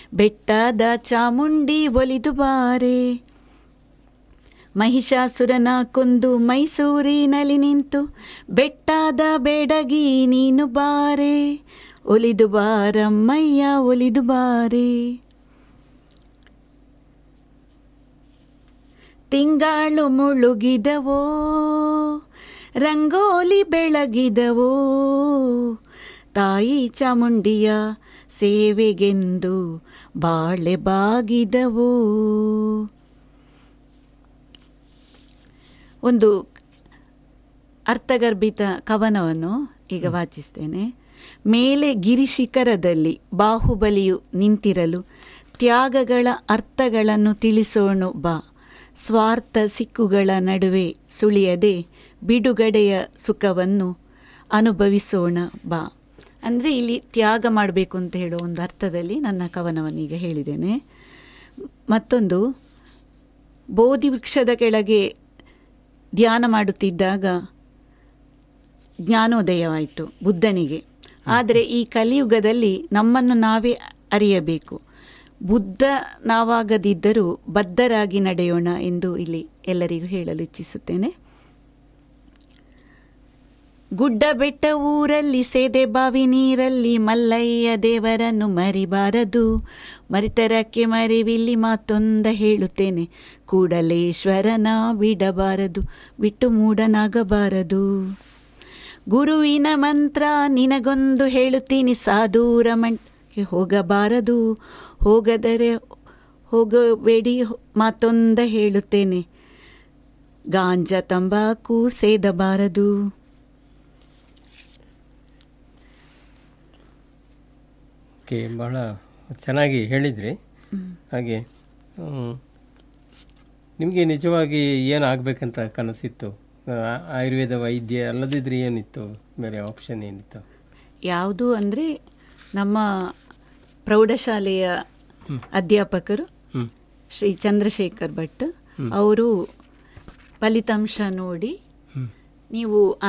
ಬೆಟ್ಟದ ಚಾಮುಂಡಿ ಒಲಿದು ಬಾರೆ ಮಹಿಷಾಸುರನ ಕೊಂದು ಮೈಸೂರಿನಲ್ಲಿ ನಿಂತು ಬೆಟ್ಟದ ಬೆಡಗಿ ನೀನು ಬಾರೆ ಒಲಿದು ಬಾರಮ್ಮಯ್ಯ ಒಲಿದು ಬಾರೆ ತಿಂಗಾಳು ಮುಳುಗಿದವೋ ರಂಗೋಲಿ ಬೆಳಗಿದವೋ ತಾಯಿ ಚಾಮುಂಡಿಯ ಸೇವೆಗೆಂದು ಬಾಳೆ ಬಾಗಿದವೋ ಒಂದು ಅರ್ಥಗರ್ಭಿತ ಕವನವನ್ನು ಈಗ ವಾಚಿಸ್ತೇನೆ ಮೇಲೆ ಗಿರಿಶಿಖರದಲ್ಲಿ ಬಾಹುಬಲಿಯು ನಿಂತಿರಲು ತ್ಯಾಗಗಳ ಅರ್ಥಗಳನ್ನು ತಿಳಿಸೋಣ ಬಾ ಸ್ವಾರ್ಥ ಸಿಕ್ಕುಗಳ ನಡುವೆ ಸುಳಿಯದೆ ಬಿಡುಗಡೆಯ ಸುಖವನ್ನು ಅನುಭವಿಸೋಣ ಬಾ ಅಂದರೆ ಇಲ್ಲಿ ತ್ಯಾಗ ಮಾಡಬೇಕು ಅಂತ ಹೇಳೋ ಒಂದು ಅರ್ಥದಲ್ಲಿ ನನ್ನ ಕವನವನ್ನು ಈಗ ಹೇಳಿದ್ದೇನೆ ಮತ್ತೊಂದು ಬೋಧಿ ವೃಕ್ಷದ ಕೆಳಗೆ ಧ್ಯಾನ ಮಾಡುತ್ತಿದ್ದಾಗ ಜ್ಞಾನೋದಯವಾಯಿತು ಬುದ್ಧನಿಗೆ ಆದರೆ ಈ ಕಲಿಯುಗದಲ್ಲಿ ನಮ್ಮನ್ನು ನಾವೇ ಅರಿಯಬೇಕು ಬುದ್ಧ ನಾವಾಗದಿದ್ದರೂ ಬದ್ಧರಾಗಿ ನಡೆಯೋಣ ಎಂದು ಇಲ್ಲಿ ಎಲ್ಲರಿಗೂ ಹೇಳಲು ಇಚ್ಛಿಸುತ್ತೇನೆ ಗುಡ್ಡ ಬೆಟ್ಟ ಊರಲ್ಲಿ ಸೇದೆ ಬಾವಿ ನೀರಲ್ಲಿ ಮಲ್ಲಯ್ಯ ದೇವರನ್ನು ಮರಿಬಾರದು ಮರಿತರಕ್ಕೆ ಮರಿವಿಲ್ಲಿ ಮಾತೊಂದ ಹೇಳುತ್ತೇನೆ ಕೂಡಲೇಶ್ವರನ ಬಿಡಬಾರದು ಬಿಟ್ಟು ಮೂಡನಾಗಬಾರದು ಗುರುವಿನ ಮಂತ್ರ ನಿನಗೊಂದು ಹೇಳುತ್ತೀನಿ ಸಾಧೂರ ಮಂಟೆ ಹೋಗಬಾರದು ಹೋಗದರೆ ಹೋಗಬೇಡಿ ಮಾತೊಂದ ಹೇಳುತ್ತೇನೆ ಗಾಂಜಾ ತಂಬಾಕು ಸೇದಬಾರದು ಓಕೆ ಭಾಳ ಚೆನ್ನಾಗಿ ಹೇಳಿದ್ರಿ ಹಾಗೆ ಹ್ಮ್, ನಿಮಗೆ ನಿಜವಾಗಿ ಏನು ಆಗಬೇಕಂತ ಕನಸಿತ್ತು ಆ- ಆಯುರ್ವೇದ ವೈದ್ಯ ಅಲ್ಲದಿದ್ರೆ ಏನಿತ್ತು ಬೇರೆ ಆಪ್ಷನ್ ಏನಿತ್ತು ಯಾವುದು ಅಂದರೆ ನಮ್ಮ ಪ್ರೌಢಶಾಲೆಯ ಅಧ್ಯಾಪಕರು ಹ್ಮ್. ಶ್ರೀ ಚಂದ್ರಶೇಖರ್ ಭಟ್ ಅವರು ಫಲಿತಾಂಶ ನೋಡಿ ನೀವು